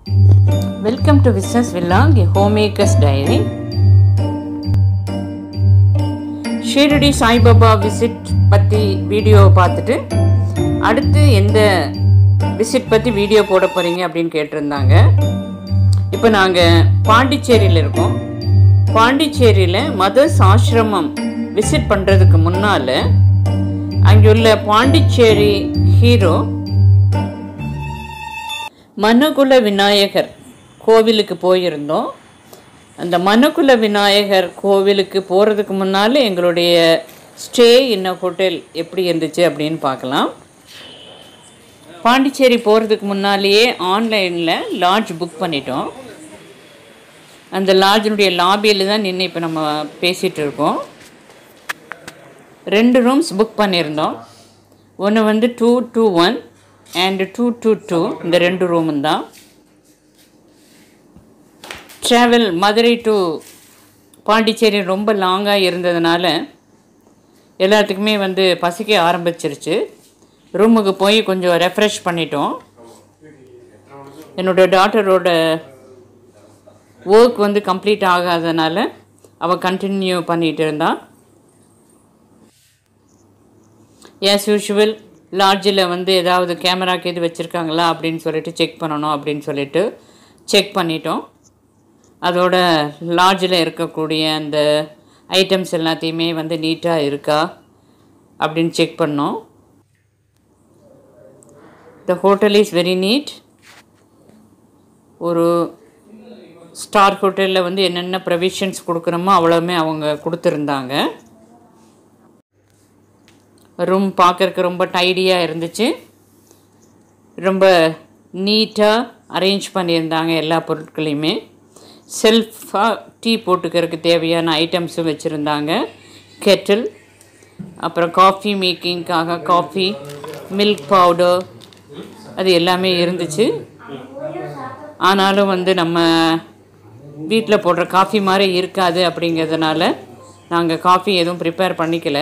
welcome to business villa homemakers diary Shirdi Saibaba visit பற்றி video பார்த்துட்டு அடுத்து எந்த விசிட் பற்றி வீடியோ போட போகிறீங்க அப்படின்னு கேட்டிருந்தாங்க இப்போ நாங்கள் பாண்டிச்சேரியில் இருக்கோம் பாண்டிச்சேரியில் மதர்ஸ் ஆசிரமம் விசிட் பண்ணுறதுக்கு முன்னால் அங்குள்ள பாண்டிச்சேரி ஹீரோ மனுகுல விநாயகர் கோவிலுக்கு போயிருந்தோம் அந்த மனுகுல விநாயகர் கோவிலுக்கு போகிறதுக்கு முன்னால் எங்களுடைய ஸ்டே இன்ன ஹோட்டல் எப்படி இருந்துச்சு அப்படின்னு பார்க்கலாம் பாண்டிச்சேரி போகிறதுக்கு முன்னாலேயே ஆன்லைனில் லாட்ஜ் புக் பண்ணிட்டோம் அந்த லாட்ஜினுடைய லாபியில் தான் நின்று இப்போ நம்ம பேசிகிட்டு இருக்கோம் ரெண்டு ரூம்ஸ் புக் பண்ணியிருந்தோம் ஒன்று வந்து two two one and two two two இந்த ரெண்டு ரூமும் தான் ட்ராவல் மதுரை டு பாண்டிச்சேரி ரொம்ப லாங்காக இருந்ததுனால எல்லாத்துக்குமே வந்து பசிக்க ஆரம்பிச்சிருச்சு ரூமுக்கு போய் கொஞ்சம் ரெஃப்ரெஷ் பண்ணிட்டோம் என்னோடய டாட்டரோட ஒர்க் வந்து கம்ப்ளீட் ஆகாதனால அவள் கண்டினியூ பண்ணிகிட்டு இருந்தாள் ஆஸ் யூஷுவல் லாட்ஜில் வந்து ஏதாவது கேமராக்கு எது வச்சுருக்காங்களா அப்படின்னு சொல்லிட்டு செக் பண்ணணும் அப்படின்னு சொல்லிட்டு செக் பண்ணிட்டோம் அதோட லாட்ஜில் இருக்கக்கூடிய அந்த ஐட்டம்ஸ் எல்லாத்தையுமே வந்து நீட்டாக இருக்கா அப்படின்னு செக் பண்ணோம் the hotel is very neat ஒரு ஸ்டார் ஹோட்டலில் வந்து என்னென்ன ப்ரொவிஷன்ஸ் கொடுக்குறோமோ அவ்வளோவுமே அவங்க கொடுத்துருந்தாங்க ரூம் பார்க்குறக்கு ரொம்ப டைடியாக இருந்துச்சு ரொம்ப நீட்டாக அரேஞ்ச் பண்ணியிருந்தாங்க எல்லா பொருட்களையுமே செல்ஃபாக டீ போட்டுக்கிறதுக்கு தேவையான ஐட்டம்ஸும் வச்சுருந்தாங்க கெட்டில் அப்புறம் காஃபி மேக்கிங்க்காக காஃபி மில்க் பவுடர் அது எல்லாமே இருந்துச்சு ஆனாலும் வந்து நம்ம வீட்டில் போடுற காஃபி மாதிரி இருக்காது அப்படிங்கிறதுனால நாங்கள் காஃபி எதுவும் ப்ரிப்பேர் பண்ணிக்கல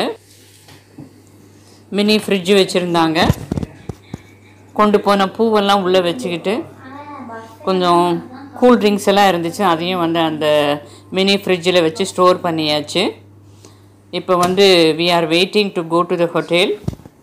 மினி ஃப்ரிட்ஜு வச்சுருந்தாங்க கொண்டு போன பூவெல்லாம் உள்ளே வச்சுக்கிட்டு கொஞ்சம் கூல் ட்ரிங்க்ஸ் எல்லாம் இருந்துச்சு அதையும் வந்து அந்த மினி ஃப்ரிட்ஜில் வச்சு ஸ்டோர் பண்ணியாச்சு இப்போ வந்து we are waiting to go to the hotel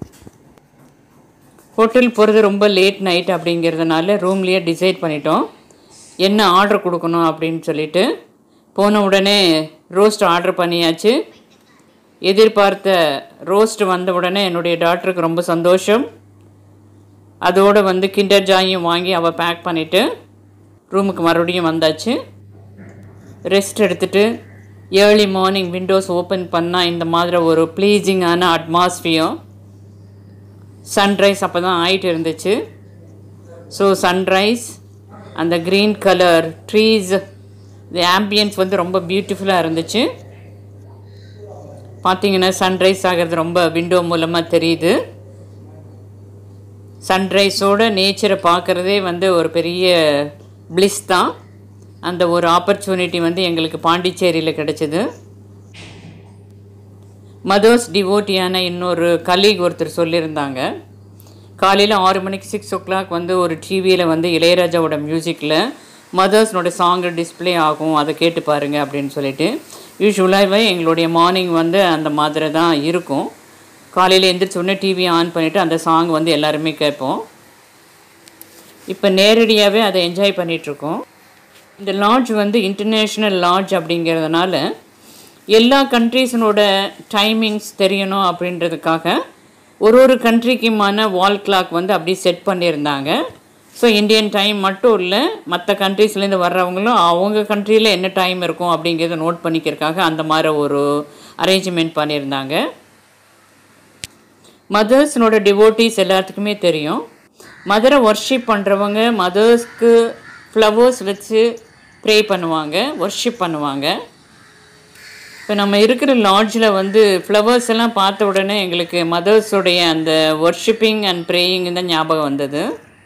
hotel போகிறது ரொம்ப லேட் நைட் அப்படிங்கிறதுனால ரூம்லேயே டிசைட் பண்ணிட்டோம் என்ன ஆர்டர் கொடுக்கணும் அப்படின்னு சொல்லிட்டு போன உடனே ரோஸ்ட் ஆர்டர் பண்ணியாச்சு எதிர்பார்த்த ரோஸ்ட் வந்த உடனே என்னுடைய டாக்டருக்கு ரொம்ப சந்தோஷம் அதோடு வந்து கிண்டர் ஜாயும் வாங்கி அவள் பேக் பண்ணிவிட்டு ரூமுக்கு மறுபடியும் வந்தாச்சு ரெஸ்ட் எடுத்துகிட்டு ஏர்லி மார்னிங் விண்டோஸ் ஓப்பன் பண்ணால் இந்த மாதிரி ஒரு ப்ளீஸிங்கான அட்மாஸ்பியர் சன்ரைஸ் அப்போ தான் ஆகிட்டு இருந்துச்சு ஸோ சன்ரைஸ் அந்த green colour trees the ambience வந்து ரொம்ப பியூட்டிஃபுல்லாக இருந்துச்சு பார்த்தீங்கன்னா சன்ரைஸ் ஆகிறது ரொம்ப விண்டோ மூலமாக தெரியுது சன்ரைஸோட நேச்சரை பார்க்குறதே வந்து ஒரு பெரிய ப்ளிஸ் தான் அந்த ஒரு ஆப்பர்ச்சுனிட்டி வந்து எங்களுக்கு பாண்டிச்சேரியில் கிடச்சிது மதர்ஸ் டிவோட்டியான இன்னொரு கலீக் ஒருத்தர் சொல்லியிருந்தாங்க காலையில் ஆறு மணிக்கு சிக்ஸ் ஓ கிளாக் வந்து ஒரு டிவியில் வந்து இளையராஜாவோட மியூசிக்கில் மதர்ஸ்னோட சாங்கு டிஸ்பிளே ஆகும் அதை கேட்டு பாருங்கள் அப்படின்னு சொல்லிட்டு யூஸ்வலாகவே எங்களுடைய மார்னிங் வந்து அந்த மாதிரி தான் இருக்கும் காலையில் எந்திரிச்ச உடனே டிவி ஆன் பண்ணிவிட்டு அந்த சாங் வந்து எல்லாருமே கேட்போம் இப்போ நேரடியாகவே அதை என்ஜாய் பண்ணிகிட்ருக்கோம் இந்த லாட்ஜ் வந்து இன்டர்நேஷ்னல் லாட்ஜ் அப்படிங்கிறதுனால எல்லா கண்ட்ரீஸினோட டைமிங்ஸ் தெரியணும் அப்படின்றதுக்காக ஒரு ஒரு கண்ட்ரிக்குமான வால் கிளாக் வந்து அப்படி செட் பண்ணியிருந்தாங்க ஸோ இந்தியன் டைம் மட்டும் இல்லை மற்ற கண்ட்ரீஸ்லேருந்து வர்றவங்களும் அவங்க கண்ட்ரியில் என்ன டைம் இருக்கும் அப்படிங்கிறத நோட் பண்ணிக்கிறதுக்காக அந்த மாதிரி ஒரு அரேஞ்ச்மெண்ட் பண்ணியிருந்தாங்க மதர்ஸ்னோட டிவோட்டிஸ் எல்லாத்துக்குமே தெரியும் மதரை ஒர்ஷிப் பண்ணுறவங்க மதர்ஸ்க்கு ஃப்ளவர்ஸ் வச்சு ப்ரே பண்ணுவாங்க ஒர்ஷிப் பண்ணுவாங்க இப்போ நம்ம இருக்கிற லாட்ஜில் வந்து ஃப்ளவர்ஸ் எல்லாம் பார்த்த உடனே எங்களுக்கு மதர்ஸுடைய அந்த ஒர்ஷிப்பிங் அண்ட் ப்ரேயிங் தான் ஞாபகம் வந்தது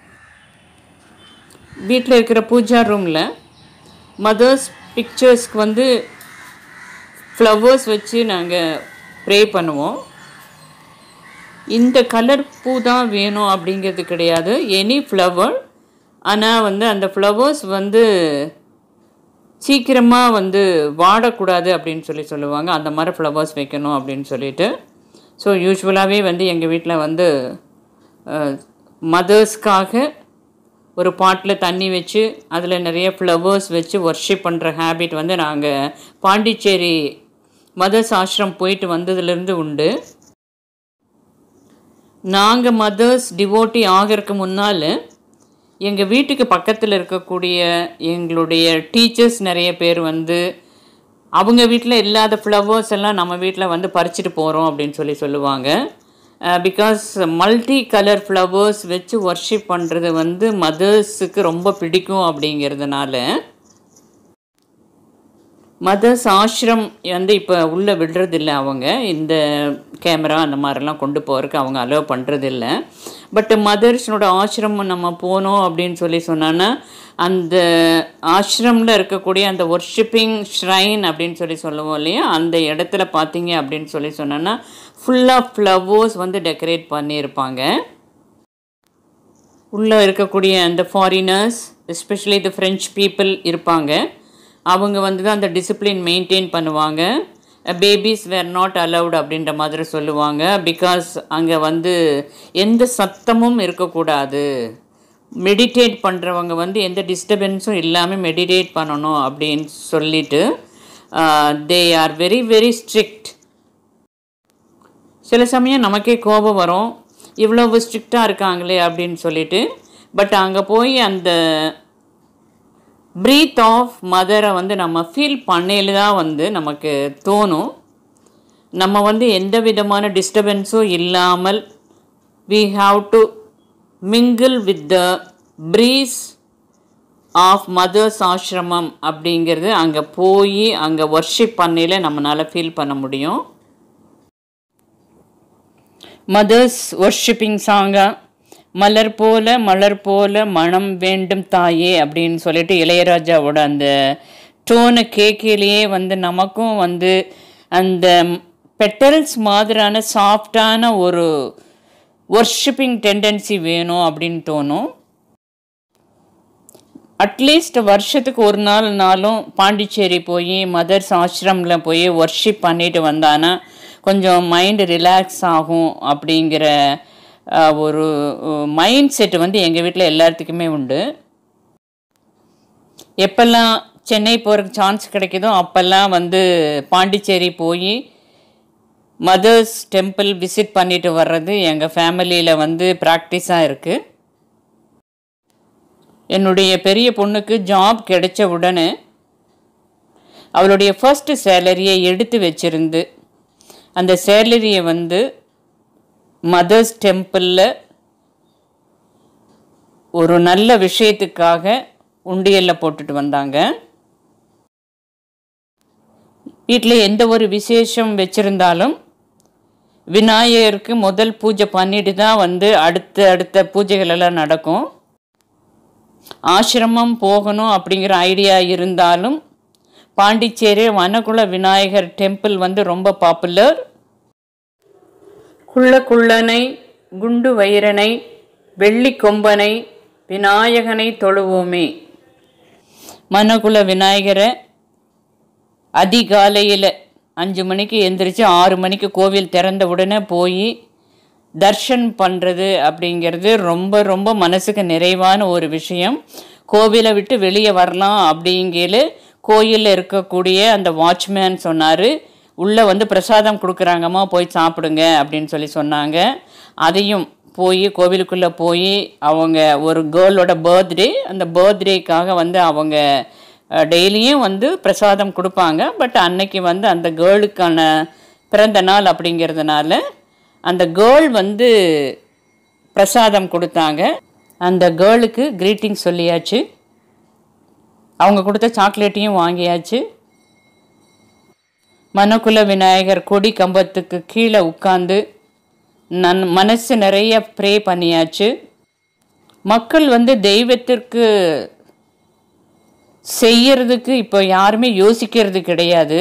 வீட்டில் இருக்கிற பூஜா ரூமில் மதர்ஸ் பிக்சர்ஸ்க்கு வந்து ஃப்ளவர்ஸ் வச்சு நாங்கள் ப்ரே பண்ணுவோம் இந்த கலர் பூ தான் வேணும் அப்படிங்கிறது கிடையாது எனி ஃப்ளவர் ஆனால் வந்து அந்த ஃப்ளவர்ஸ் வந்து சீக்கிரமாக வந்து வாடக்கூடாது அப்படின்னு சொல்லி சொல்லுவாங்க அந்த மாதிரி ஃப்ளவர்ஸ் வைக்கணும் அப்படின்னு சொல்லிட்டு ஸோ யூஸ்வலாகவே வந்து எங்கள் வீட்டில் வந்து மதர்ஸ்க்காக ஒரு பாட்டில் தண்ணி வச்சு அதில் நிறைய ஃப்ளவர்ஸ் வச்சு ஒர்ஷிப் பண்ணுற ஹேபிட் வந்து நாங்கள் பாண்டிச்சேரி மதர்ஸ் ஆசிரம் போயிட்டு வந்ததுலேருந்து உண்டு நாங்கள் மதர்ஸ் டிவோட்டி ஆகிறதுக்கு முன்னால் எங்கள் வீட்டுக்கு பக்கத்தில் இருக்கக்கூடிய எங்களுடைய டீச்சர்ஸ் நிறைய பேர் வந்து அவங்க வீட்டில் இல்லாத ஃப்ளவர்ஸ் எல்லாம் நம்ம வீட்டில் வந்து பறிச்சுட்டு போகிறோம் அப்படின்னு சொல்லி சொல்லுவாங்க பிகாஸ் மல்டி கலர் ஃப்ளவர்ஸ் வச்சு ஒர்ஷிப் பண்ணுறது வந்து மதர்ஸுக்கு ரொம்ப பிடிக்கும் அப்படிங்கிறதுனால மதர்ஸ் ஆஷ்ரம் வந்து இப்போ உள்ளே விடுறதில்ல அவங்க இந்த கேமரா அந்த மாதிரிலாம் கொண்டு போகிறதுக்கு அவங்க அலோவ் பண்ணுறதில்ல பட் மதர்ஸ்னோட ஆசிரமம் நம்ம போனோம் அப்படின்னு சொல்லி சொன்னோன்னா அந்த ஆஷ்ரமில் இருக்கக்கூடிய அந்த ஒர்ஷிப்பிங் ஷ்ரைன் அப்படின்னு சொல்லி சொல்லுவோம் இல்லையா அந்த இடத்துல பார்த்தீங்க அப்படின்னு சொல்லி சொன்னோன்னா ஃபுல்லாக ஃப்ளவர்ஸ் வந்து டெக்கரேட் பண்ணியிருப்பாங்க உள்ளே இருக்கக்கூடிய அந்த foreigners especially the French people இருப்பாங்க அவங்க வந்து தான் அந்த டிசிப்ளின் மெயின்டைன் பண்ணுவாங்க பேபிஸ் வேர் நாட் அலவுட் அப்படின்ற மாதிரி சொல்லுவாங்க பிகாஸ் அங்கே வந்து எந்த சத்தமும் இருக்கக்கூடாது மெடிடேட் பண்ணுறவங்க வந்து எந்த டிஸ்டர்பன்ஸும் இல்லாமல் மெடிடேட் பண்ணணும் அப்படின்னு சொல்லிட்டு they are very very strict சில சமயம் நமக்கே கோபம் வரும் இவ்வளவு ஸ்ட்ரிக்டாக இருக்காங்களே அப்படின்னு சொல்லிட்டு பட் அங்கே போய் அந்த ப்ரீத் ஆஃப் மதரை வந்து நம்ம ஃபீல் பண்ணையில் தான் வந்து நமக்கு தோணும் நம்ம வந்து எந்த விதமான டிஸ்டர்பன்ஸும் இல்லாமல் we have to mingle with the breeze of Mother's ஆசிரமம் அப்படிங்கிறது அங்கே போய் அங்கே ஒர்ஷிப் பண்ணையில் நம்மளால் ஃபீல் பண்ண முடியும் மதர்ஸ் ஒர்ஷிப்பிங் சாங்கா மலர் போல மலர் போல மனம் வேண்டும் தாயே அப்படின்னு சொல்லிட்டு இளையராஜாவோட அந்த டோனை கேட்கலையே வந்து நமக்கும் வந்து அந்த பெட்டல்ஸ் மாதிரியான சாஃப்டான ஒரு ஒர்ஷிப்பிங் டெண்டன்சி வேணும் அப்படின்னு தோணும் அட்லீஸ்ட் வருஷத்துக்கு ஒரு நாள் நாளும் பாண்டிச்சேரி போய் மதர்ஸ் ஆசிரமில் போய் ஒர்ஷிப் பண்ணிட்டு வந்தானா கொஞ்சம் மைண்டு ரிலாக்ஸ் ஆகும் அப்படிங்கிற அஹ், ஒரு மைண்ட் செட் வந்து எங்கள் வீட்டில் எல்லாத்துக்குமே உண்டு எப்பெல்லாம் சென்னை போகிறதுக்கு சான்ஸ் கிடைக்குதோ அப்போல்லாம் வந்து பாண்டிச்சேரி போய் மதர்ஸ் டெம்பிள் விசிட் பண்ணிட்டு வர்றது எங்கள் ஃபேமிலியில் வந்து ப்ராக்டிஸாக இருக்குது என்னுடைய பெரிய பொண்ணுக்கு ஜாப் கிடைச்ச உடனே அவளுடைய ஃபர்ஸ்ட் சேலரியை எடுத்து வச்சிருந்து அந்த சேலரியை வந்து மதர்ஸ் டெம்பிளில் ஒரு நல்ல விஷயத்துக்காக உண்டியலில் போட்டுட்டு வந்தாங்க வீட்டில் எந்த ஒரு விசேஷம் வச்சுருந்தாலும் விநாயகருக்கு முதல் பூஜை பண்ணிட்டு தான் வந்து அடுத்த அடுத்த பூஜைகள் எல்லாம் நடக்கும் ஆசிரமம் போகணும் அப்படிங்கிற ஐடியா இருந்தாலும் பாண்டிச்சேரி வனகுல விநாயகர் டெம்பிள் வந்து ரொம்ப பாப்புலர் குள்ள குள்ளனை குண்டு வைரனை வெள்ளி கொம்பனை விநாயகனை தொழுவோமே மனகுல விநாயகரை அதிகாலையில் அஞ்சு மணிக்கு எந்திரிச்சு ஆறு மணிக்கு கோவில் திறந்த உடனே போய் தர்ஷன் பண்ணுறது அப்படிங்கிறது ரொம்ப ரொம்ப மனசுக்கு நிறைவான ஒரு விஷயம் கோவிலை விட்டு வெளியே வரலாம் அப்படிங்கிற கோயிலில் இருக்கக்கூடிய அந்த வாட்ச்மேன் சொன்னார் உள்ளே வந்து பிரசாதம் கொடுக்குறாங்கம்மா போய் சாப்பிடுங்க அப்படின்னு சொல்லி சொன்னாங்க அதையும் போய் கோவிலுக்குள்ளே போய் அவங்க ஒரு கேர்ளோட பர்த்டே அந்த பர்த்டேக்காக வந்து அவங்க டெய்லியும் வந்து பிரசாதம் கொடுப்பாங்க பட் அன்னைக்கு வந்து அந்த கேர்ளுக்கான பிறந்த நாள் அப்படிங்கிறதுனால அந்த கேர்ள் வந்து பிரசாதம் கொடுத்தாங்க அந்த கேர்ளுக்கு க்ரீட்டிங் சொல்லியாச்சு அவங்க கொடுத்த சாக்லேட்டையும் வாங்கியாச்சு மனக்குல விநாயகர் கொடி கம்பத்துக்கு கீழே உட்காந்து நன் மனசு நிறைய ப்ரே பண்ணியாச்சு மக்கள் வந்து தெய்வத்திற்கு செய்யறதுக்கு இப்போ யாருமே யோசிக்கிறது கிடையாது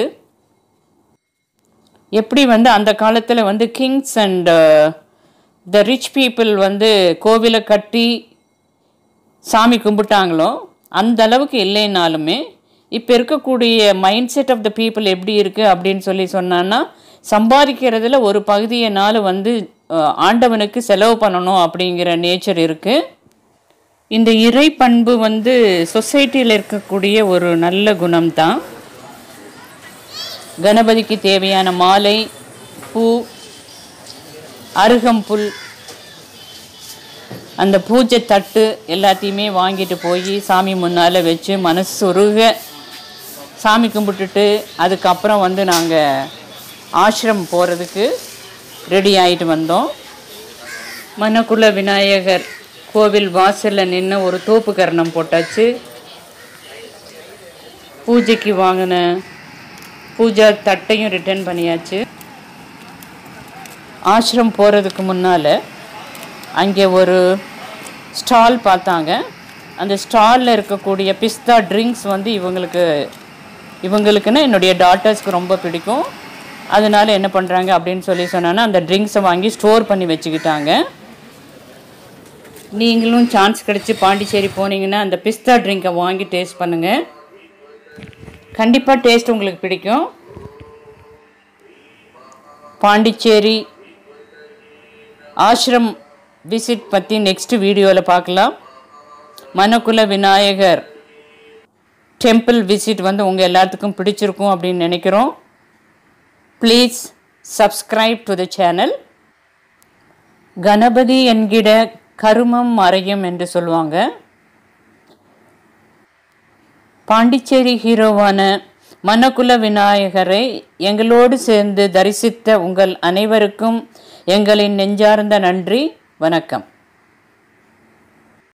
எப்படி வந்து அந்த காலத்தில் வந்து kings and the rich people வந்து கோவிலை கட்டி சாமி கும்பிட்டாங்களோ அந்த அளவுக்கு இல்லைனாலுமே இப்போ இருக்கக்கூடிய mind set of the people எப்படி இருக்குது அப்படின்னு சொல்லி சொன்னான்னா சம்பாதிக்கிறதுல ஒரு பகுதியினால் வந்து அஹ், ஆண்டவனுக்கு செலவு பண்ணணும் அப்படிங்கிற நேச்சர் இருக்குது இந்த இறை பண்பு வந்து சொசைட்டியில் இருக்கக்கூடிய ஒரு நல்ல குணம்தான் கணபதிக்கு தேவையான மாலை பூ அருகம்புல் அந்த பூஜை தட்டு எல்லாத்தையுமே வாங்கிட்டு போய் சாமி முன்னால் வச்சு மனசு உருக சாமி கும்பிட்டுட்டு அதுக்கப்புறம் வந்து நாங்கள் ஆசிரம் போகிறதுக்கு ரெடி ஆகிட்டு வந்தோம் மனக்குல விநாயகர் கோவில் வாசலில் நின்று ஒரு தோப்பு கரணம் போட்டாச்சு பூஜைக்கு வாங்கின பூஜா தட்டையும் ரிட்டர்ன் பண்ணியாச்சு ஆசிரம் போகிறதுக்கு முன்னால் அங்கே ஒரு ஸ்டால் பார்த்தாங்க அந்த ஸ்டாலில் இருக்கக்கூடிய பிஸ்தா ட்ரிங்க்ஸ் வந்து இவங்களுக்கு இவங்களுக்குன்னு என்னுடைய டாட்டர்ஸ்க்கு ரொம்ப பிடிக்கும் அதனால என்ன பண்ணுறாங்க அப்படின்னு சொல்லி சொன்னான்னா அந்த ட்ரிங்க்ஸை வாங்கி ஸ்டோர் பண்ணி வச்சுக்கிட்டாங்க நீங்களும் சான்ஸ் கிடச்சி பாண்டிச்சேரி போனீங்கன்னா அந்த பிஸ்தா ட்ரிங்கை வாங்கி டேஸ்ட் பண்ணுங்கள் கண்டிப்பாக டேஸ்ட் உங்களுக்கு பிடிக்கும் பாண்டிச்சேரி ஆஷ்ரம் விசிட் பற்றி நெக்ஸ்ட் வீடியோவில் பார்க்கலாம் மனக்குல விநாயகர் டெம்பிள் விசிட் வந்து உங்கள் எல்லாத்துக்கும் பிடிச்சிருக்கும் அப்படின்னு நினைக்கிறோம் please subscribe to the channel Ganapathi என்கிற கருமம் மறையும் என்று சொல்லுவாங்க பாண்டிச்சேரி ஹீரோவான மனக்குல விநாயகரை எங்களோடு சேர்ந்து தரிசித்த உங்கள் அனைவருக்கும் எங்களின் நெஞ்சார்ந்த நன்றி வணக்கம்